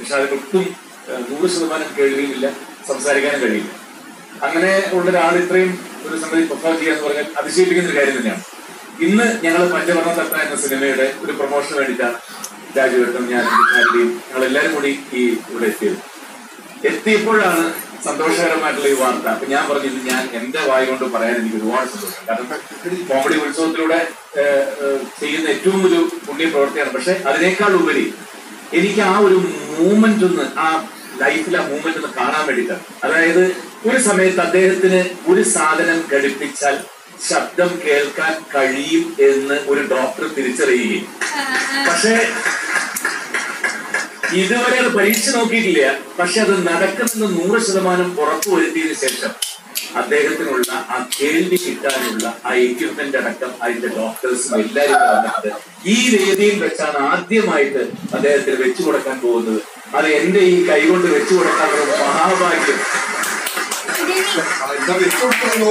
നിഷാദിന് ഒട്ടും ഏഹ്, നൂറ് ശതമാനം കേൾവിയുമില്ല സംസാരിക്കാനും കഴിയില്ല അങ്ങനെ ഉള്ള ഒരാൾ ഇത്രയും ഒരു സംഗതി പെർഫോം ചെയ്യാന്ന് പറഞ്ഞാൽ അതിശയിപ്പിക്കുന്ന ഒരു കാര്യം തന്നെയാണ് ഇന്ന് ഞങ്ങൾ പഞ്ചവർണ്ണ തട്ട എന്ന സിനിമയുടെ ഒരു പ്രൊമോഷന് വേണ്ടിയിട്ടാണ് രാജുവേട്ടനും ഞാൻ നിഷാദിയും ഞങ്ങൾ എല്ലാവരും കൂടി ഈ ഇവിടെ എത്തിയത് എത്തിയപ്പോഴാണ് സന്തോഷകരമായിട്ടുള്ള ഈ വാർത്ത അപ്പൊ ഞാൻ പറഞ്ഞു ഇത് ഞാൻ എന്റെ വായ കൊണ്ട് പറയാൻ എനിക്ക് ഒരുപാട് സന്തോഷം കാരണം കോമഡി ഉത്സവത്തിലൂടെ ഏഹ്, ഏഹ്, ചെയ്യുന്ന ഏറ്റവും ഒരു പുണ്യ പ്രവൃത്തിയാണ് പക്ഷെ അതിനേക്കാൾ ഉപരി എനിക്ക് ആ ഒരു മൂമെന്റ് ഒന്ന് ആ ലൈഫിൽ ആ മൂമെന്റ് ഒന്ന് കാണാൻ വേണ്ടിയിട്ടാണ് അതായത് ഒരു സമയത്ത് അദ്ദേഹത്തിന് ഒരു സാധനം ഘടിപ്പിച്ചാൽ ശബ്ദം കേൾക്കാൻ കഴിയും എന്ന് ഒരു ഡോക്ടർ തിരിച്ചറിയുകയും പക്ഷേ ഇതുവരെ അത് പരീക്ഷ നോക്കിയിട്ടില്ല പക്ഷെ അത് നടക്കുമെന്ന് നൂറ് ശതമാനം ഉറപ്പുവരുത്തിയതിനു ശേഷം അദ്ദേഹത്തിനുള്ള ആ കേൾവി കിട്ടാനുള്ള ആ എക്യുപ്മെന്റ് അടക്കം അതിന്റെ ഡോക്ടേഴ്സും എല്ലാവരും വന്നിട്ട് ഈ വേദിയിൽ വെച്ചാണ് ആദ്യമായിട്ട് അദ്ദേഹത്തിന് വെച്ചു കൊടുക്കാൻ പോകുന്നത് അത് എന്റെ ഈ കൈകൊണ്ട് വെച്ചു കൊടുക്കാനുള്ള മഹാഭാഗ്യം എന്താ വെച്ചോടുത്തോ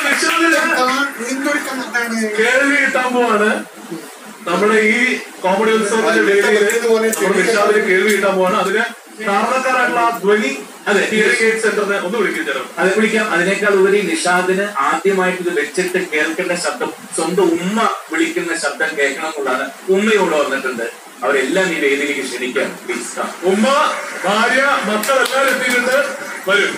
കേൾവി കിട്ടാൻ പോവാണ് നമ്മുടെ ഈ കോമഡി ഉത്സവത്തിന്റെ വേദിയിൽ നമ്മുടെ നിഷാദിന് കേൾവി കിട്ടാൻ പോവാണ് അതിന് കാരണക്കാരായിട്ടുള്ള ആ ധ്വനി അതെ ഹിയറിംഗ് എയ്ഡ് സെന്ററിനെ ഒന്ന് വിളിക്കും ചേട്ടൻ അത് വിളിക്കാം അതിനേക്കാൾ ഉപരി നിഷാദിന് ആദ്യമായിട്ട് ഇത് വെച്ചിട്ട് കേൾക്കേണ്ട ശബ്ദം സ്വന്തം ഉമ്മ വിളിക്കുന്ന ശബ്ദം കേൾക്കണം എന്നുള്ളതാണ് ഉമ്മയോട് വന്നിട്ടുണ്ട് അവരെല്ലാം ഈ വേദിയിലേക്ക് ക്ഷണിക്കാം പ്ലീസ് ഉമ്മ ഭാര്യ മക്കൾ എല്ലാവരും എത്തിയിട്ടുണ്ട് വരും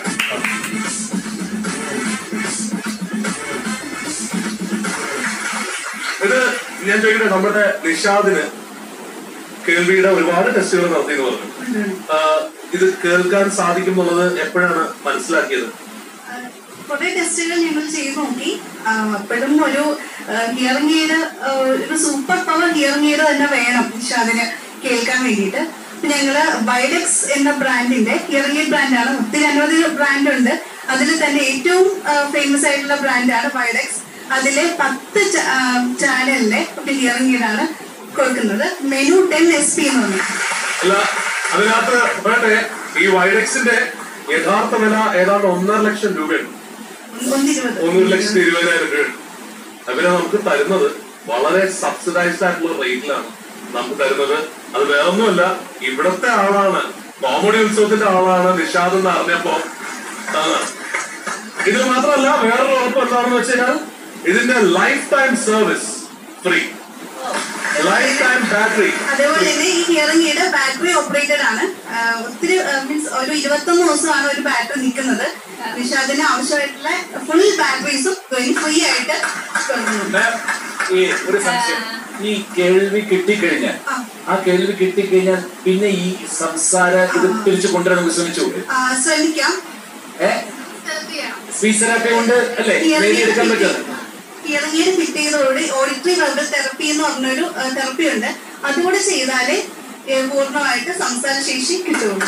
ഇത് ഞാൻ ചോദിക്കട്ടെ നമ്മുടെ നിഷാദിന് കേൾവിയുടെ ഒരുപാട് ടെസ്റ്റുകൾ നടത്തി എന്ന് പറഞ്ഞു ആ, ഇത് കേൾക്കാൻ സാധിക്കും എന്നുള്ളത് എപ്പോഴാണ് മനസ്സിലാക്കിയത് കുറെ ടെസ്റ്റുകൾ ഞങ്ങൾ ചെയ്ത് നോക്കി ആ, അപ്പോഴും ഒരു ഹിയറിംഗ് എയ്ഡ് ഒരു സൂപ്പർ പവർ ഹിയറിംഗ് എയ്ഡ് തന്നെ വേണം പക്ഷെ അതിന് കേൾക്കാൻ വേണ്ടിയിട്ട് പിന്നെ ഞങ്ങള് ബൈഡെക്സ് എന്ന ബ്രാൻഡിന്റെ ഹിയറിംഗ് എയ്ഡ് ബ്രാൻഡാണ് ഒത്തിരി അനവധി ബ്രാൻഡ് ഉണ്ട് അതിൽ തന്നെ ഏറ്റവും ഫേമസ് ആയിട്ടുള്ള ബ്രാൻഡാണ് ബൈഡെക്സ് അതിലെ പത്ത് ചാനലിലെ ഒരു ഹിയറിംഗ് എയ്ഡ് ആണ് കൊടുക്കുന്നത് മെനു ടെൻ എസ് പി എന്ന് പറഞ്ഞു അല്ല അതിനകത്ത് വേണ്ടേ ഈ വൈഡക്സിന്റെ യഥാർത്ഥ വില ഏതാണ്ട് ഒന്നര ലക്ഷം രൂപയാണ് ഒന്നിരുപത് ഒന്നര ലക്ഷത്തി ഇരുപതിനായിരം രൂപയാണ് അവരെ നമുക്ക് തരുന്നത് വളരെ സബ്സിഡൈസ്ഡ് ആയിട്ടുള്ള റേറ്റിലാണ് നമുക്ക് തരുന്നത് അത് വേറൊന്നുമല്ല ഇവിടത്തെ ആളാണ് കോമഡി ഉത്സവത്തിന്റെ ആളാണ് നിഷാദ് എന്ന് അറിഞ്ഞപ്പോ ആണ്. ഇത് മാത്രമല്ല വേറൊരു ഉറപ്പ് എന്താണെന്ന് വെച്ചാൽ ഇതിന്റെ lifetime service free lifetime battery അതേപോലെ തന്നെ ഈ ഹിയറിംഗ് എയ്ഡ് ബാറ്ററി ഓപ്പറേറ്റഡ് ആണ് ആഹ് ഒത്തിരി മീൻസ് ഒരു ഇരുപത്തൊന്ന് ദിവസമാണ് ഒരു ബാറ്ററി നിൽക്കുന്നത് നിഷാദിന് ആവശ്യമായിട്ടുള്ള ഫുൾ ബാറ്ററീസും ഫ്രീ ആയിട്ട് കൊടുക്കുന്നുണ്ട് ഈ ഒരു സംശയം ഈ കേൾവി കിട്ടിക്കഴിഞ്ഞാൽ ആ. ആ കേൾവി കിട്ടിക്കഴിഞ്ഞാൽ പിന്നെ ഈ സംസാര ഇത് തിരിച്ചു കൊണ്ടുവരാൻ നമുക്ക് ശ്രമിച്ചുകൂടെ ആഹ് ശ്രമിക്കാം ഏ സ്പീച്ച് തെറാപ്പി കൊണ്ട് അല്ലേ വേദി എടുക്കാൻ പറ്റുന്നത് ഹിയറിംഗ് എയ്ഡ് ഫിറ്റ് ചെയ്തതോടെ ഓഡിറ്ററി വെർബൽ തെറപ്പി എന്ന് പറഞ്ഞൊരു തെറപ്പി ഉണ്ട് അതുകൂടെ ചെയ്താലേ ഏഹ് പൂർണ്ണമായിട്ട് സംസാരശേഷി കിട്ടുള്ളൂ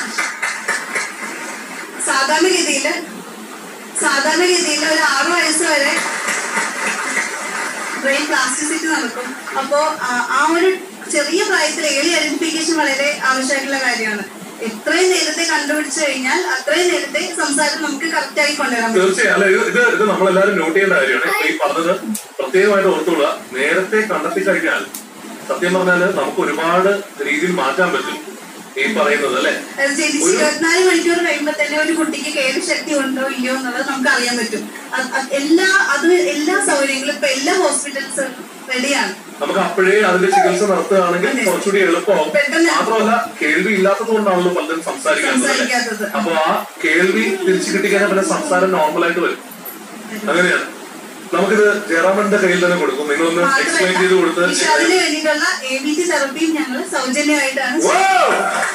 സാധാരണഗതിയിൽ സാധാരണഗതിയിൽ ഒരു ആറു വയസ്സ് വരെ ബ്രെയിൻ പ്ലാസ്റ്റിസിറ്റി നടക്കും അപ്പോ ആ- ആ ഒരു ചെറിയ പ്രായത്തിൽ ഏർലി ഐഡന്റിഫിക്കേഷൻ വളരെ ആവശ്യമായിട്ടുള്ള കാര്യമാണ് എത്രയും നേരത്തെ കണ്ടുപിടിച്ചു കഴിഞ്ഞാൽ അത്രയും നേരത്തെ സംസാരം നമുക്ക് കറക്റ്റ് ആയി കൊണ്ടുവരാൻ പറ്റും തീർച്ചയായും അല്ല ഇത് ഇത് ഇത് നമ്മളെല്ലാരും നോട്ട് ചെയ്യേണ്ട കാര്യമാണ് ഇപ്പൊ ഈ പറഞ്ഞത് പ്രത്യേകമായിട്ട് ഓർത്തുകൊള്ളുക നേരത്തെ കണ്ടെത്തി കഴിഞ്ഞാൽ സത്യം പറഞ്ഞാല് നമുക്ക് ഒരുപാട് രീതിയിൽ മാറ്റാൻ പറ്റും ഈ പറയുന്നത് അല്ലെ അത് ജനിച്ച് ഇരുപത്തിനാല് മണിക്കൂർ കഴിയുമ്പോൾ തന്നെ ഒരു കുട്ടിക്ക് കേൾവി ശക്തി ഉണ്ടോ ഇല്ലയോ എന്നുള്ളത് നമുക്ക് അറിയാൻ പറ്റും അത് അത് എല്ലാ അത് എല്ലാ സൗകര്യങ്ങളും ഇപ്പൊ എല്ലാ ഹോസ്പിറ്റൽസും റെഡിയാണ് നമുക്ക് അപ്പോഴേ അതിന്റെ ചികിത്സ നടത്തുകയാണെങ്കിൽ അതെ. കുറച്ചുകൂടി എളുപ്പമാവും പെട്ടെന്ന് മാത്രമല്ല കേൾവി ഇല്ലാത്തത് കൊണ്ടാണല്ലോ പലരും സംസാരിക്കുന്നത് അല്ലേ? സംസാരിക്കാത്തത്. അപ്പൊ ആ കേൾവി തിരിച്ചു കിട്ടിക്കഴിഞ്ഞാൽ പിന്നെ സംസാരം നോർമലായിട്ട് വരും അങ്ങനെയാണ് നമുക്കിത് ജയറാമന്റെ കയ്യിൽ തന്നെ കൊടുക്കും നിങ്ങളൊന്ന് എക്സ്പ്ലെയിൻ ചെയ്ത് കൊടുത്ത് പക്ഷെ അതിന് വേണ്ടിയിട്ടുള്ള എ ബി സി തെറപ്പിയും ഞങ്ങൾ സൗജന്യമായിട്ടാണ് Wow!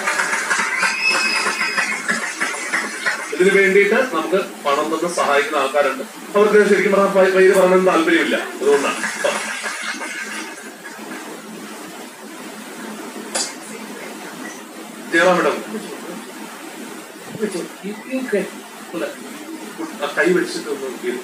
ഇതിന് വേണ്ടിയിട്ട് നമുക്ക് പണം തന്ന് സഹായിക്കുന്ന ആൾക്കാരുണ്ട് അവർക്ക് ശരിക്കും പറഞ്ഞാൽ പേര് പറയാൻ താല്പര്യമില്ല അതുകൊണ്ടാണ് ആ. ജയറാം മേഡം ആ കൈ വെച്ചിട്ട് ഒന്ന് നോക്കിയത്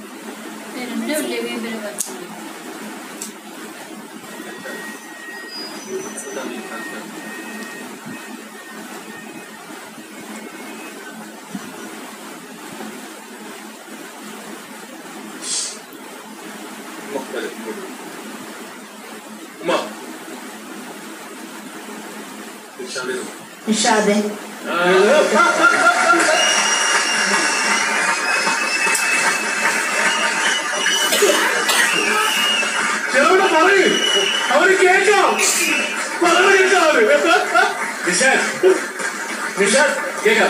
Pero no le voy a ver നിഷാദെ ചെറുവിടെ പറയൂ അവര് കേൾക്കാം പറഞ്ഞു കേൾക്കാം അവര് നിഷാൻ നിഷാൻ കേൾക്കാം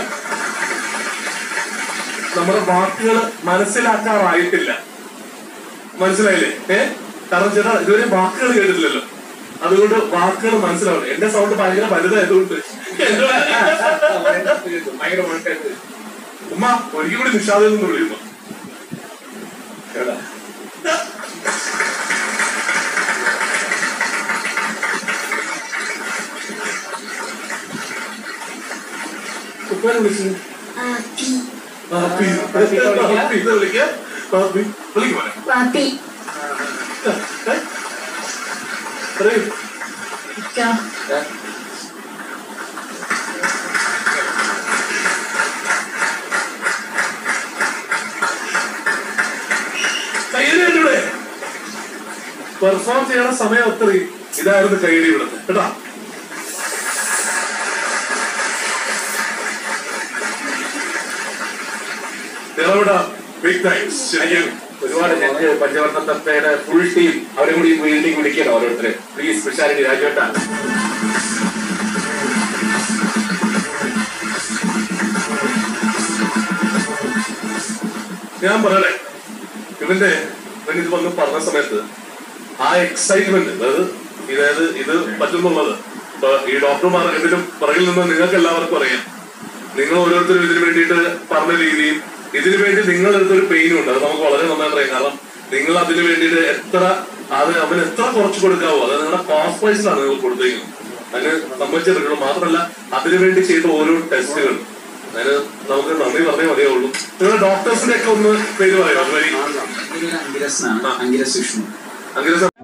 നമ്മുടെ വാക്കുകൾ മനസ്സിലാക്കാറായിട്ടില്ല മനസ്സിലായില്ലേ ഏ കാരണം ചേട്ടാ ഇതുവരെ വാക്കുകൾ കേട്ടിട്ടില്ലല്ലോ അതുകൊണ്ട് വാക്കുകൾ മനസ്സിലാവണം എന്റെ സൗണ്ട് ഭയങ്കര വലുതായതുകൊണ്ട് ഭയങ്കര മുഴക്കായിട്ട് ഉമ്മ ഒരിക്കൽ കൂടി നിഷാദിൽ നിന്ന് വിളിയുമ്മ കേട്ടാ ഉപ്പേനെ വിളിച്ചു ആത്തി പാപ്പി പാപ്പി ഇത് വിളിക്ക പാപ്പി വിളിക്ക് മോനെ പാത്തി ഏ? പറയൂ ഇക്ക കയ്യടി ഇവിടെ പെർഫോം ചെയ്യണ സമയം ഒത്തിരി ഇതായിരുന്നു കയ്യടി ഇവിടുത്തെ കേട്ടാ നിറവിടാ ബിഗ് താങ്ക്സ് ശരിക്കും ഒരുപാട് ഞങ്ങൾക്ക് പഞ്ചവർണ്ണ തത്തയുടെ ഫുൾ ടീം അവരെ കൂടി വീട്ടിലേക്ക് വിളിക്കണം ഓരോരുത്തരെ പ്ലീസ് സ്പെഷ്യാലിറ്റി രാജുവേട്ടാ ഞാൻ പറയണേ ഇവന്റെ ഇവൻ ഇത് വന്ന് പറഞ്ഞ സമയത്ത് ആ എക്സൈറ്റ്മെന്റ് അതായത് ഇതായത് ഇത് പറ്റുന്നുള്ളത് ഇപ്പൊ ഈ ഡോക്ടർമാർ ഇതിലും പുറകിൽ നിന്ന് നിങ്ങൾക്ക് എല്ലാവർക്കും അറിയാം നിങ്ങൾ ഓരോരുത്തരും ഇതിനു വേണ്ടിയിട്ട് പറഞ്ഞ രീതിയും ഇതിനു വേണ്ടി നിങ്ങൾ എടുത്തൊരു പെയിനും ഉണ്ട് അത് നമുക്ക് വളരെ നന്നായിട്ട് അറിയാം കാരണം നിങ്ങൾ അതിനു വേണ്ടിയിട്ട് എത്ര അത് അവന് എത്ര കുറച്ച് കൊടുക്കാവോ അത് നിങ്ങളുടെ കോസ്റ്റ് പ്രൈസിലാണ് നിങ്ങൾ കൊടുത്തേക്കുന്നത് അതിന് സംബന്ധിച്ചിടത്തോളം മാത്രമല്ല അതിനു വേണ്ടി ചെയ്ത ഓരോ ടെസ്റ്റുകൾ അതിന് നമുക്ക് നന്ദി പറഞ്ഞേ മതിയാവുള്ളൂ നിങ്ങളുടെ ഡോക്ടേഴ്സിന്റെ ഒക്കെ ഒന്ന് പേര് പറയാം വരി അങ്കിരസ് ആണ് അങ്കിരസ് വിഷ്ണു അങ്ങനെ